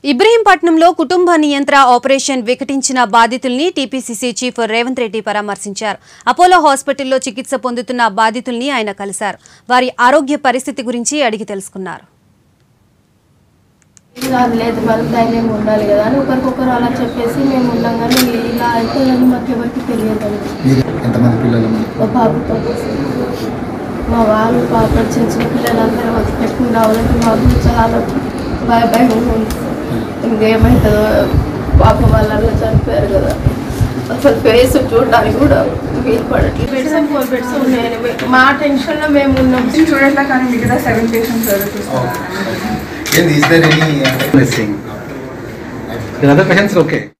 ఇబ్రహీంపట్నంలో కుటుంబ నియంత్ర ఆపరేషన్ వికటించిన బాధితుల్ని టీపీసీసీ చీఫ్ రేవంత్ రెడ్డి పరామర్శించారు అపోలో హాస్పిటల్లో చికిత్స పొందుతున్న బాధితుల్ని ఆయన కలిశారు వారి ఆరోగ్య పరిస్థితి గురించి అడిగి తెలుసుకున్నారు కాదు లేదు మనం ధైర్యంగా ఉండాలి కదా అని ఒకరికొకరు అలా చెప్పేసి మేము ఉన్నాం కానీ ఇలా అయితే అని మాకు ఎవరికి తెలియదు మీరు ఎంతమంది పిల్లలు మా బాబుతో మా వాళ్ళు పాప చిన్న చిన్న పిల్లలందరూ వచ్చి పెట్టుకుని రావాలంటే మాకు చాలా భయ భయం ఉంది ఇంకేమవుతుందో పాప వాళ్ళ చనిపోయారు కదా అసలు ఫేస్ చూడడానికి కూడా వీలు పడట్లేదు బెడ్స్ ఫోర్ బెడ్స్ ఉన్నాయి మా టెన్షన్లో మేము ఉన్నాం చూడట్లా కానీ మిగతా సెవెన్ పేషెంట్స్ ఎవరు చూస్తారు ఏంది is there any missing. The other patients are okay.